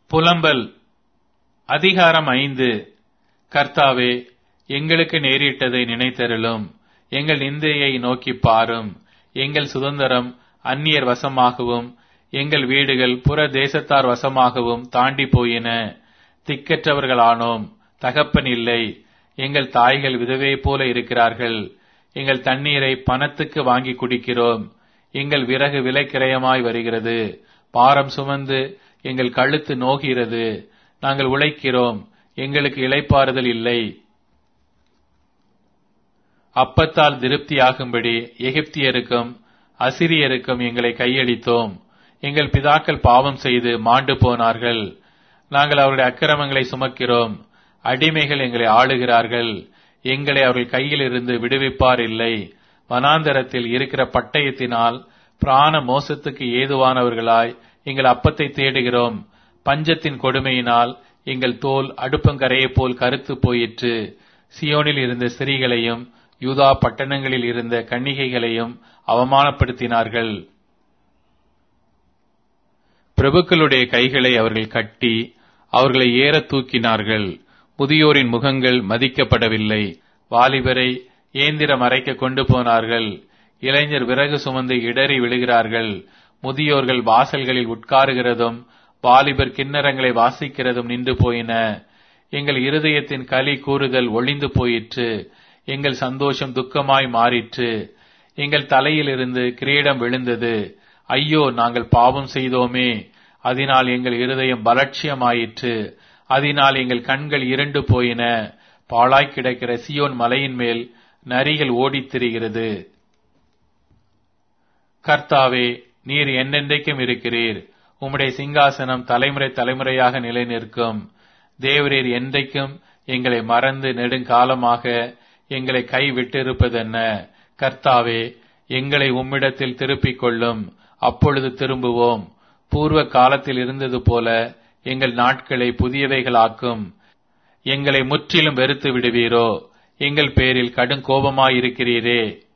புலம்பல் அதிகாரம் ஐந்து கர்த்தாவே எங்களுக்கு நேரிட்டதை நினைத்தருளும் எங்கள் நிந்தையை நோக்கி பாரும் எங்கள் சுதந்திரம் அந்நியர் வசமாகவும் எங்கள் வீடுகள் புற தேசத்தார் வசமாகவும் தாண்டி போயின திக்கற்றவர்களானோம் தகப்பன் இல்லை எங்கள் தாய்கள் விதவை போல இருக்கிறார்கள் எங்கள் தண்ணீரை பணத்துக்கு வாங்கி குடிக்கிறோம் எங்கள் விறகு விலைக்கிரயமாய் வருகிறது பாரம் சுமந்து எங்கள் கழுத்து நோகிறது நாங்கள் உழைக்கிறோம் எங்களுக்கு இளைப்பாறுதல் இல்லை அப்பத்தால் திருப்தியாகும்படி எகிப்தியருக்கும் அசிரியருக்கும் எங்களை கையளித்தோம் எங்கள் பிதாக்கள் பாவம் செய்து மாண்டு போனார்கள் நாங்கள் அவருடைய அக்கிரமங்களை சுமக்கிறோம் அடிமைகள் எங்களை ஆளுகிறார்கள் எங்களை அவர்கள் கையில் இருந்து விடுவிப்பார் இல்லை வனாந்தரத்தில் இருக்கிற பட்டயத்தினால் பிராண மோசத்துக்கு ஏதுவானவர்களாய் எங்கள் அப்பத்தை தேடுகிறோம் பஞ்சத்தின் கொடுமையினால் எங்கள் தோல் அடுப்பங்கரையைப் போல் கருத்து போயிற்று சியோனில் இருந்த ஸ்திரீகளையும் யூதா பட்டணங்களில் இருந்த கன்னிகைகளையும் அவமானப்படுத்தினார்கள் பிரபுக்களுடைய கைகளை அவர்கள் கட்டி அவர்களை ஏற தூக்கினார்கள் முதியோரின் முகங்கள் மதிக்கப்படவில்லை வாலிபரை ஏந்திரம் அரைக்க கொண்டு போனார்கள் இளைஞர் விறகு சுமந்து இடறி விழுகிறார்கள் முதியோர்கள் வாசல்களில் உட்காருகிறதும் வாலிபர் கிண்ணறங்களை வாசிக்கிறதும் நின்று போயின எங்கள் இருதயத்தின் களி கூறுதல் ஒளிந்து போயிற்று எங்கள் சந்தோஷம் துக்கமாய் மாறிற்று எங்கள் தலையிலிருந்து கிரீடம் விழுந்தது ஐயோ நாங்கள் பாவம் செய்தோமே அதனால் எங்கள் இருதயம் பலட்சியமாயிற்று அதனால் எங்கள் கண்கள் இருண்டு போயின பாழாய் கிடக்கிற சியோன் மலையின் மேல் நரிகள் ஓடித் திரிகிறது கர்த்தாவே நீர் என்னென்றைக்கும் இருக்கிறீர் உம்முடைய சிங்காசனம் தலைமுறை தலைமுறையாக நிலை நிற்கும் தேவரீர் என்றைக்கும் எங்களை மறந்து நெடுங்காலமாக எங்களை கை விட்டிருப்பதென்ன கர்த்தாவே எங்களை உம்மிடத்தில் திருப்பிக் கொள்ளும் அப்பொழுது திரும்புவோம் பூர்வ காலத்தில் இருந்தது போல எங்கள் நாட்களை புதியவைகளாக்கும் எங்களை முற்றிலும் வெறுத்து விடுவீரோ எங்கள் பேரில் கடும் கோபமாயிருக்கிறீரே